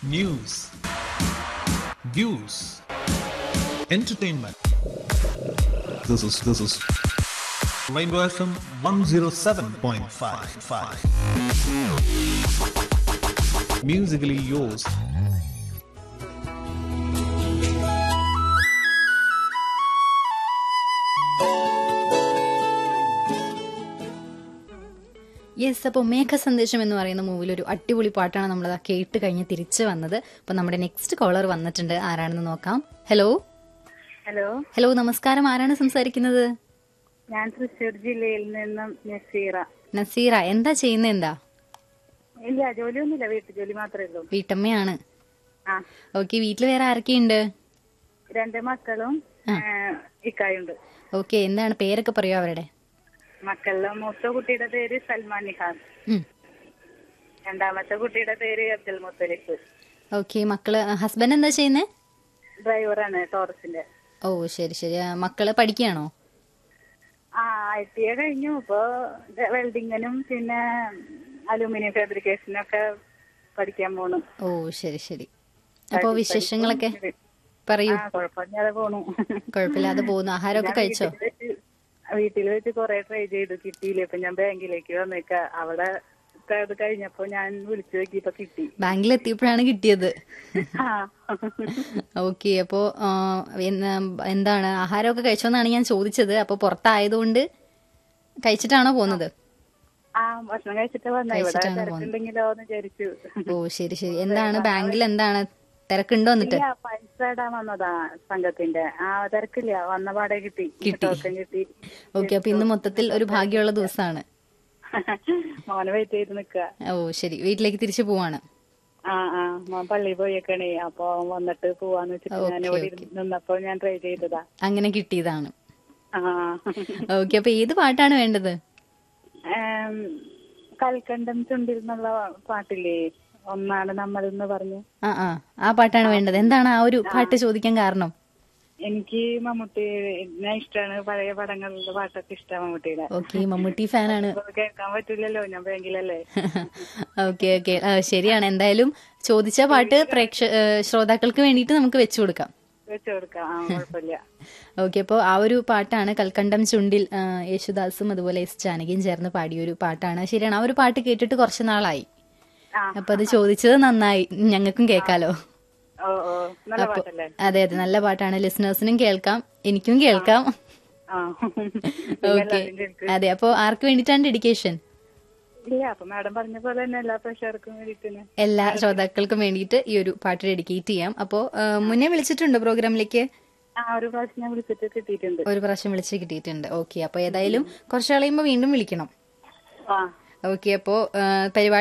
news, views, entertainment. This is this is Rainbow FM 107.55. Musically yours. Yes അപ്പോൾ മേഘ സന്ദേശം എന്ന് പറയുന്ന മൂവിൽ ഒരു അടിപൊളി പാട്ടാണ് നമ്മൾ കേട്ട് കഴിഞ്ഞ് തിരിച്ചു വന്നത് അപ്പൊ നമ്മുടെ നെക്സ്റ്റ് കോളർ വന്നിട്ടുണ്ട് ആരാണെന്ന് നോക്കാം ഹലോ ഹലോ ഹലോ നമസ്കാരം ആരാണ് സംസാരിക്കുന്നത് ഞാൻ തൃശ്ശൂർ ജില്ലയിൽ നിന്നും നസീറ നസീറ എന്താ ചെയ്യുന്നത് എന്താ ഇല്ല ജോലിയൊന്നുമില്ല വീട്ടു ജോലി മാത്രമേ ഉള്ളൂ വീട്ടമ്മയാണ് ആ ഓക്കെ വീട്ടിൽ വേറെ ആരൊക്കെയുണ്ട് രണ്ട് മക്കളും ഏ, ഇക്കായുണ്ട് ഓക്കെ എന്താണ് പേരൊക്കെ പറയോ അവരുടെ മക്കളിലെ മൂത്ത കുട്ടിയുടെ പേര് സൽമാൻ നിഹാസ് ഉം. രണ്ടാമത്തെ കുട്ടിയുടെ പേര് അബ്ദുൽ മുത്തലിഫ് ഓക്കെ മക്കള് ഹസ്ബൻഡ് എന്താ ചെയ്യുന്നേ ഡ്രൈവറാണ് ടോറസിന്റെ ഓ ശരി ശരി ആ, മക്കള് പഠിക്കുകയാണോ ആ ഐ ടി എ കഴിഞ്ഞു ഇപ്പൊ വെൽഡിങ്ങിനും പിന്നെ അലൂമിനിയം ഫാബ്രിക്കേഷനും ഒക്കെ പഠിക്കാൻ പോണു ഓ ശരി ശരി അപ്പോ വിശേഷങ്ങളൊക്കെ പറയൂ ആ കുഴപ്പമില്ലാതെ പോണു കുഴപ്പമില്ലാതെ പോകുന്നു ആഹാരമൊക്കെ ഞാൻ കഴിച്ചോ വീട്ടിൽ വെച്ച് വീട്ടിൽ വെച്ച് കൊറേ ട്രൈ ചെയ്തു കിട്ടിയില്ല ഇപ്പൊ ഞാൻ ബാങ്കിലേക്ക് വന്നേക്ക അവിടെ അത് കഴിഞ്ഞപ്പോ ഞാൻ വിളിച്ചു നോക്കിയപ്പോ കിട്ടി ബാങ്കിൽ എത്തിയപ്പോഴാണ് കിട്ടിയത് ആ ഓക്കെ അപ്പോ ആ, എന്ന് എന്താണ് ആഹാരമൊക്കെ കഴിച്ചോന്നാണ് ഞാൻ ചോദിച്ചത് അപ്പൊ പുറത്തായതുകൊണ്ട് കഴിച്ചിട്ടാണോ പോകുന്നത് ആ ഭക്ഷണം കഴിച്ചിട്ട് വന്ന ഇവിടെ കഴിച്ചിട്ടാണ് പോകുന്നത്. തിരക്കുണ്ടെങ്കിലോ എന്ന് വിചാരിച്ചു ഓ ശരി ശരി എന്താണ് ബാങ്കിൽ എന്താണ് തിരക്കുണ്ടോ എന്നിട്ട് ഇല്ല പൈസ ഇടാൻ വന്നതാ സംഘത്തിന്റെ ആ തിരക്കില്ല വന്ന പാടെ കിട്ടി കിട്ടി. ടോക്കൺ കിട്ടി ഓക്കെ അപ്പൊ ഇന്ന് മൊത്തത്തിൽ ഒരു ഭാഗ്യമുള്ള ദിവസമാണ് മോനെ വെയിറ്റ് ചെയ്ത് നിക്ക ഓ ശരി വീട്ടിലേക്ക് തിരിച്ചു പോവാണ് ആ ആ മോൻ പള്ളിയിൽ പോയേക്കണേ അപ്പൊ അവൻ വന്നിട്ട് പോവാന്ന് വെച്ചിട്ട് ഞാൻ ഓക്കേ, ഇവിടെ ഓക്കേ. ഇരുന്ന് നിന്നപ്പോ ഞാൻ ട്രൈ ചെയ്തതാ അങ്ങനെ കിട്ടിയതാണ് ആ ഓക്കെ അപ്പൊ ഏത് പാട്ടാണ് വേണ്ടത് ഏം, കൽക്കണ്ടം ചുണ്ടിൽ എന്നുള്ള പാട്ടില്ലേ ഒന്നാണ് നമ്മൾ എന്ന് പറഞ്ഞു ആ ആ ആ പാട്ടാണ് വേണ്ടത് എന്താണ് ആ ഒരു പാട്ട് ചോദിക്കാൻ കാരണം എനിക്ക് മമ്മൂട്ടി എന്നെ ഇഷ്ടമാണ് പഴയ പടങ്ങളുടെ പാട്ടൊക്കെ ഇഷ്ടമാണ് മമ്മൂട്ടിയുടെ ഓക്കെ മമ്മൂട്ടി ഫാനാണ് അപ്പൊ കേൾക്കാൻ പറ്റില്ലല്ലോ ഞാൻ ബാങ്കിലല്ലേ ഓക്കെ ഓക്കെ ശരിയാണ് എന്തായാലും ചോദിച്ച പാട്ട് പ്രേക്ഷ ഏ, ശ്രോതാക്കൾക്ക് വേണ്ടിയിട്ട് നമുക്ക് വെച്ചു കൊടുക്കാം വെച്ചു കൊടുക്കാം ആ കുഴപ്പമില്ല ഓക്കെ അപ്പോൾ ആ ഒരു പാട്ടാണ് കൽക്കണ്ടം ചുണ്ടിൽ ആ, യേശുദാസും അതുപോലെ എസ് ജാനകിയും ചേർന്ന് പാടിയ ഒരു പാട്ടാണ് ശരിയാണ് ആ ഒരു പാട്ട് കേട്ടിട്ട് കുറച്ച് നാളായി ആ അപ്പൊ അത് ചോദിച്ചത് നന്നായി ഞങ്ങൾക്കും കേൾക്കാലോ ഓ ഓ നല്ല അപ്പൊ പാട്ടല്ലേ അതെ അതെ നല്ല പാട്ടാണ് ലിസണേഴ്സിനും കേൾക്കാം എനിക്കും കേൾക്കാം ആ ഓക്കെ എല്ലാവരും കേൾക്കും. അതെ അപ്പോ ആർക്ക് വേണ്ടിയിട്ടാണ് ഡെഡിക്കേഷൻ ഇല്ല അപ്പൊ മാഡം പറഞ്ഞ പോലെ തന്നെ എല്ലാ പ്രഷർക്കും വേണ്ടിട്ട് എല്ലാ ശ്രോതാക്കൾക്കും വേണ്ടിയിട്ട് ഈ ഒരു പാട്ട് ഡെഡിക്കേറ്റ് ചെയ്യാം അപ്പോ ആ, മുന്നേ വിളിച്ചിട്ടുണ്ടോ പ്രോഗ്രാമിലേക്ക് ആ ഒരു പ്രാവശ്യം ഞാൻ വിളിച്ചിട്ട് കിട്ടിയിട്ടുണ്ട് ഒരു പ്രാവശ്യം വിളിച്ച് കിട്ടിയിട്ടുണ്ട് ഓക്കെ അപ്പൊ ഏതായാലും കുറച്ച് കളയുമ്പോൾ വീണ്ടും വിളിക്കണം ആ ഓക്കെ അപ്പോ പരിപാടി